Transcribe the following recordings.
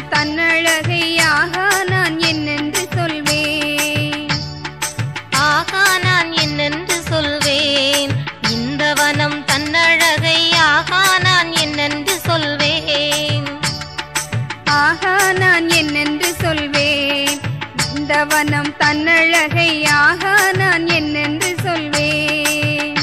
தன்னழகை ஆகா நான் என்னென்று சொல்வேன் ஆகா நான் என்னென்று சொல்வேன் இந்த வனம் தன்னழகை ஆகா நான் என்னென்று சொல்வேன் ஆகா நான் என்னென்று சொல்வேன் இந்த வனம் தன்னழகை ஆகா நான் என்னென்று சொல்வேன்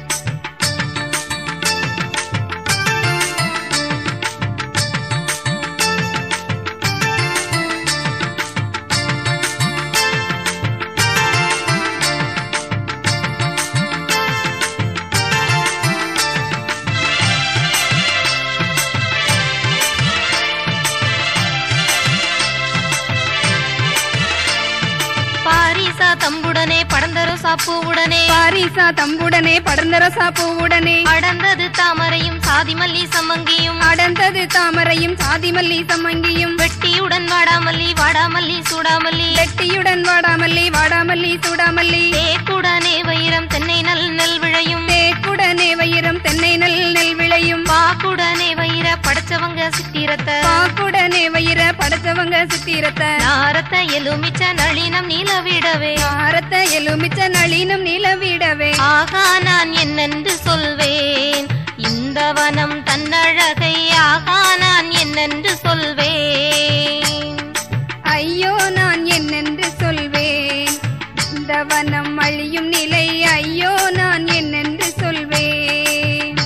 பாரிசா தம்புடனே படந்தரும் சாப்பூவுடனே பாரிசா தம்புடனே படர்ந்த ரசா பூவுடனே அடர்ந்தது தாமரையும் சாதிமல்லி சம்மங்கியும் அடர்ந்தது தாமரையும் சாதிமல்லி சம்மங்கியும் வெட்டியுடன் வாடாமல்லி வாடாமல்லி சூடாமல்லி வெட்டியுடன் வாடாமல்லி வாடாமல்லி சூடாமல்லி தேக்குடனே வைரம் தென்னை நல் நெல் விழையும் தேக்குடனே வயிரம் தென்னை நல் நெல் விளையும் பாக்குடனே வைர படைச்சவங்க சித்திரத்தை பாக்குடனே வயிற படைச்சவங்க சித்திரத்தை நாரத்த எலுமிச்ச நளினம் நீலவிடவே ஆரத்த எலுமிச்ச நளினம் நிலவிடவே ஆகா நான் என்னென்று சொல்வேன் இந்த வனம் தன்னழகை ஆகா நான் என்னென்று சொல்வேன் ஐயோ நான் என்னென்று சொல்வேன் இந்த வனம் அழியும் நிலை ஐயோ நான் என்னென்று சொல்வேன்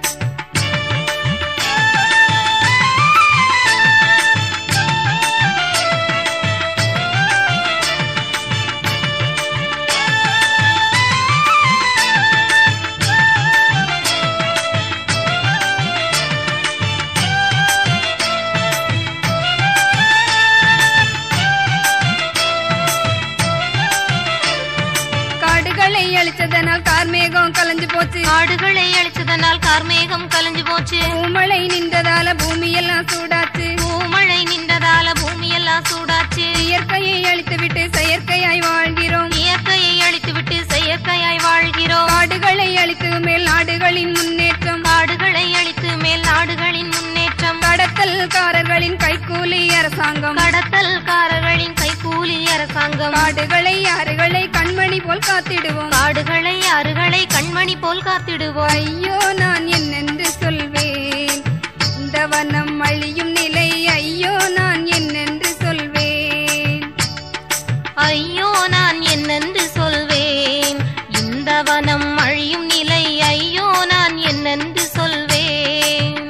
காடுகளை அழிச்சதனால் கார்மேகம் கலைஞ்சு போச்சு காடுகளை அழிச்சதனால் கார்மேகம் கலைஞ்சு போச்சு பூமழை நின்றதால பூமியெல்லாம் சூடாச்சு பூமழை நின்றதால பூமியெல்லாம் சூடாச்சு இயற்கையை அழித்துவிட்டு செயற்கையாய் வாழ்கிறோம் இயற்கையை அழித்துவிட்டு செயற்கையாய் வாழ்கிறோம் காடுகளை அழித்து மேல் நாடுகளின் முன்னேற்றம் காடுகளை அழித்து மேல் நாடுகளின் முன்னேற்றம் கடத்தல்காரர்களின் கைக்கூலி அரசாங்கம் கடத்தல்காரர்களின் கைகூலி அரசாங்கம் காடுகளை ஆறுகளை கண்மணி போல் காத்திடுவோம் காடுகளை ஆறுகளை கண்மணி போல் காத்திடுவோம் ஐயோ நான் என்னென்று சொல்வேன் இந்த வனம் அழியும் நிலை ஐயோ நான் என்னென்று சொல்வேன் ஐயோ நான் என்னென்று சொல்வேன் இந்த வனம் அழியும் நிலை ஐயோ நான் என்னென்று சொல்வேன்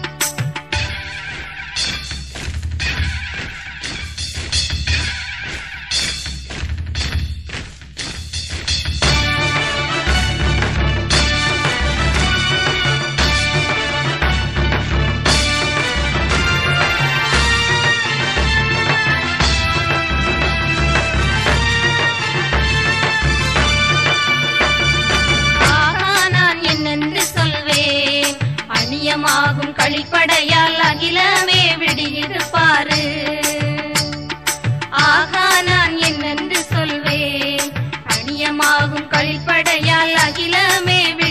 ஆகா நான் என்னென்று சொல்வேன் அநியமாகும் கழிப்படையால் அகிலமே விடுகிறது பாரு ஆகா நான் என்னென்று சொல்வேன் அநியமாகும் கழிப்படையால் அகிலமே